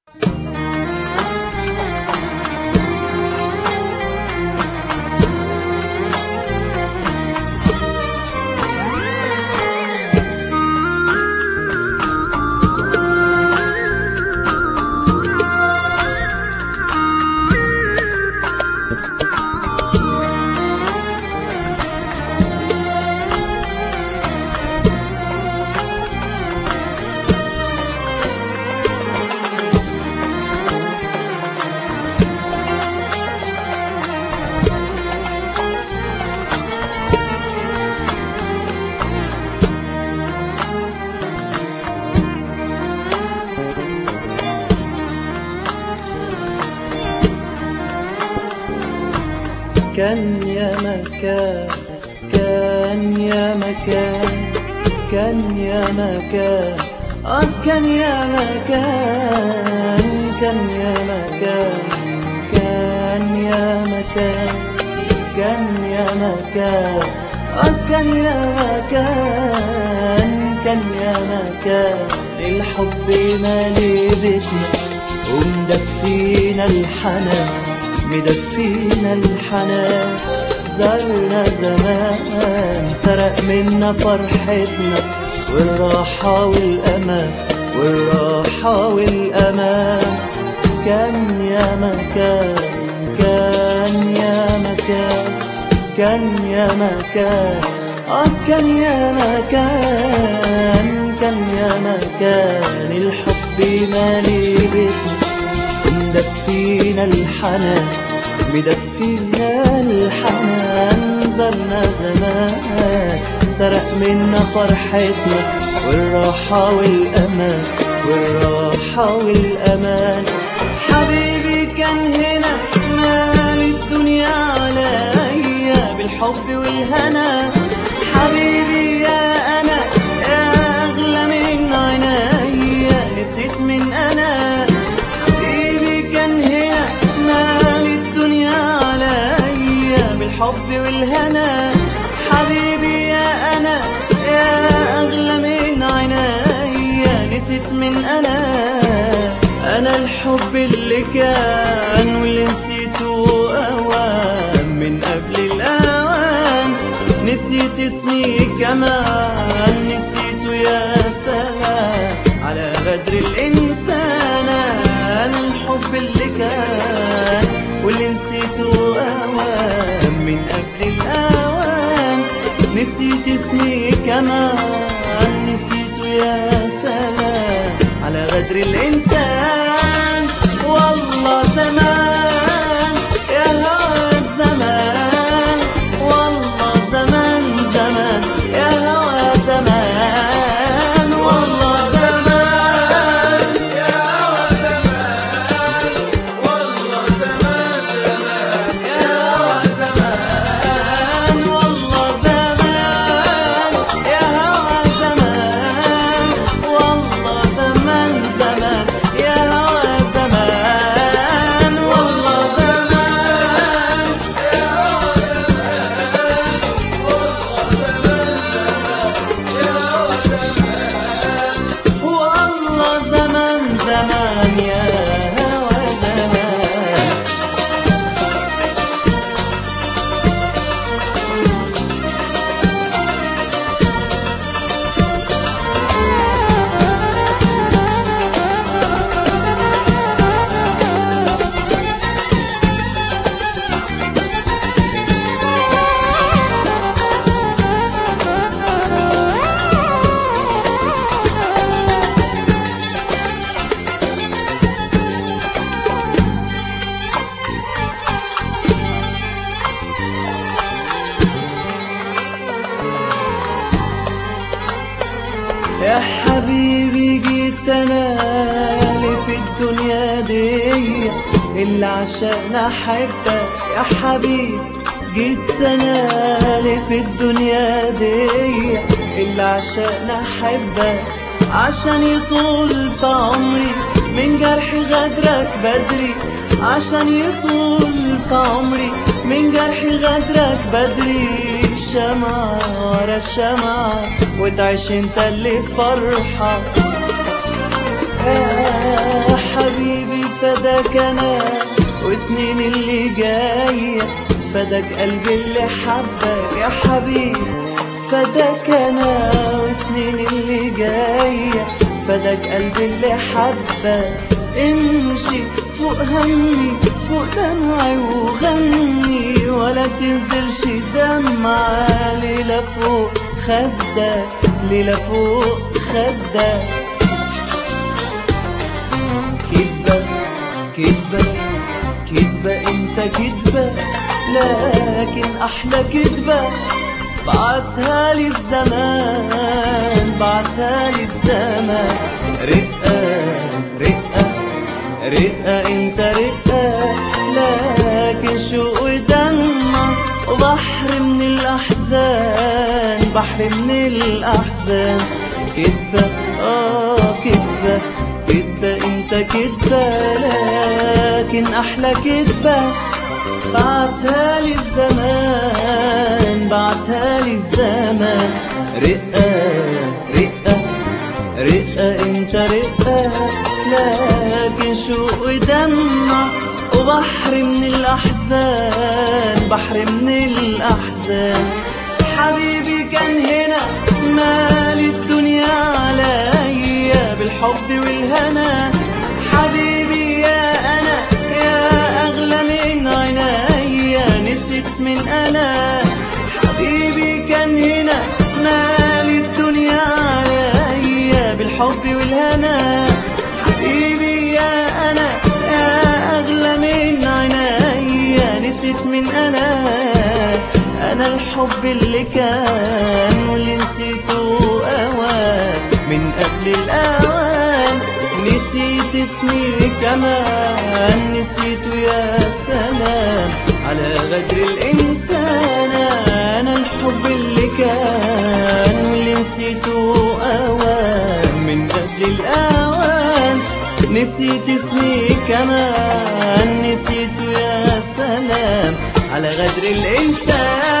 كان يا مكان كان يا مكان كان يا مكان آه كان يا مكان كان يا مكان كان يا مكان كان يا مكان آه كان يا مكان كان يا مكان الحب مالي بيتنا ومدفينا الحنان مدفينا الحنان زرنا زمان سرق منا فرحتنا والراحة والأمان والراحة والأمان كان يا مكان كان يا مكان كان يا مكان آه كان يا مكان كان يا مكان الحب مالي بيتنا ومدفينا الحنان مدفينا الحنان زرنا زمان سرق منا فرحتنا والراحة والأمان والراحة والأمان حبيبي كان هنا مال الدنيا عليا بالحب والهنا حبيبي يا أنا يا أغلى من عينيا نسيت من أنا حبيبي كان هنا مال الدنيا عليا بالحب والهنا حبيبي يا أنا يا أغلى من عينيا نسيت من أنا أنا الحب اللي كان واللي نسيته أوان من قبل الأوان نسيت اسمي كمان نسيته يا سلام على غدر الإنسان أنا الحب اللي كان واللي نسيته أوان من قبل الأوان نسيت اسمي كمان نسيته يا سلام على غدر الإنسان والله زمان يا هوى الزمان والله زمان زمان يا هوى زمان والله زمان يا هوى زمان والله زمان زمان يا هوى زمان والله زمان يا هوى زمان والله زمان زمان يا هوى زمان والله زمان والله زمان زمان يا هوى زمان يا حبيبي جيت انا اللي في الدنيا دي اللي عشان احبك يا حبيبي جيت انا اللي في الدنيا دي اللي عشان احبك عشان يطول في عمري من جرح غدرك بدري عشان يطول في عمري من جرح غدرك بدري شمعة ورا شمعة وتعيش انت اللي فرحة يا حبيبي فداك انا وسنين اللي جاية فداك قلبي اللي حبك يا حبيبي فداك انا وسنين اللي جاية فداك قلبي اللي حبك امشي فوق همي فوق دمعي وغني ولا تنزلش دمعة ليلة فوق خدك ليلة فوق خدك كدبة كدبة كدبة انت كدبة لكن احلى كدبة بعتها لي الزمان بعتها لي الزمان رقة رقة رقة انت رقة لكن شوق ودمع وبحر من الأحزان بحر من الأحزان كدبة اه كدبة كدبة انت كدبة لكن أحلى كدبة بعتها لي الزمان بعتها لي الزمان رقة رقة رقة انت رقة لكن شوق ودمع وبحر من الأحزان بحر من الأحزان حبيبي كان هنا مال الدنيا عليا بالحب والهنا حبيبي يا أنا يا أغلى من عينيا نسيت من أنا حبيبي كان هنا مال الدنيا عليا بالحب والهنا حبيبي يا أنا يا أغلى من عينيا نسيت من أنا أنا الحب اللي كان واللي نسيته أوان من قبل الأوان نسيت اسمي كمان نسيته يا سلام على غدر الإنسان أنا الحب اللي كان واللي نسيته أوان من قبل الأوان نسيت اسمي كمان نسيته يا سلام على غدر الإنسان